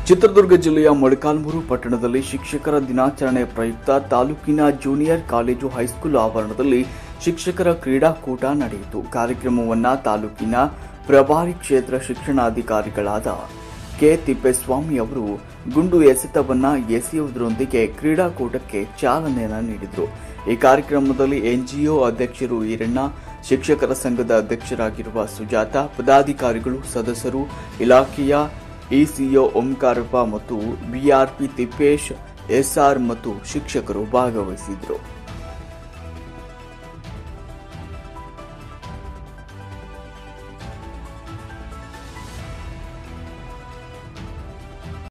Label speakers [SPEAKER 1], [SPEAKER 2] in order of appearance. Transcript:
[SPEAKER 1] ಚಿತ್ರದುರ್ಗ ಜಿಲ್ಲೆಯ ಮೊಳಕಾಲ್ಮೂರು ಪಟ್ಟಣದಲ್ಲಿ ಶಿಕ್ಷಕರ ದಿನಾಚರಣೆ ಪ್ರಯುಕ್ತ ತಾಲೂಕಿನ ಜೂನಿಯರ್ ಕಾಲೇಜು ಹೈಸ್ಕೂಲ್ ಆವರಣದಲ್ಲಿ ಶಿಕ್ಷಕರ ಕ್ರೀಡಾಕೂಟ ನಡೆಯಿತು ಕಾರ್ಯಕ್ರಮವನ್ನ ತಾಲೂಕಿನ ಪ್ರಭಾರಿ ಕ್ಷೇತ್ರ ಶಿಕ್ಷಣಾಧಿಕಾರಿಗಳಾದ ಕೆ ತಿಪ್ಪೇಸ್ವಾಮಿ ಅವರು ಗುಂಡು ಎಸೆತವನ್ನ ಎಸೆಯುವುದರೊಂದಿಗೆ ಕ್ರೀಡಾಕೂಟಕ್ಕೆ ಚಾಲನೆಯನ್ನ ನೀಡಿದರು ಈ ಕಾರ್ಯಕ್ರಮದಲ್ಲಿ ಎನ್ಜಿಒ ಅಧ್ಯಕ್ಷರು ಈರಣ್ಣ ಶಿಕ್ಷಕರ ಸಂಘದ ಅಧ್ಯಕ್ಷರಾಗಿರುವ ಸುಜಾತ ಪದಾಧಿಕಾರಿಗಳು ಸದಸ್ಯರು ಇಲಾಖೆಯ ಇಸಿಒ ಓಂಕಾರಪ್ಪ ಮತ್ತು ಬಿಆರ್ಪಿ ತಿಪ್ಪೇಶ್ ಎಸ್ಆರ್ ಮತ್ತು ಶಿಕ್ಷಕರು ಭಾಗವಹಿಸಿದ್ರು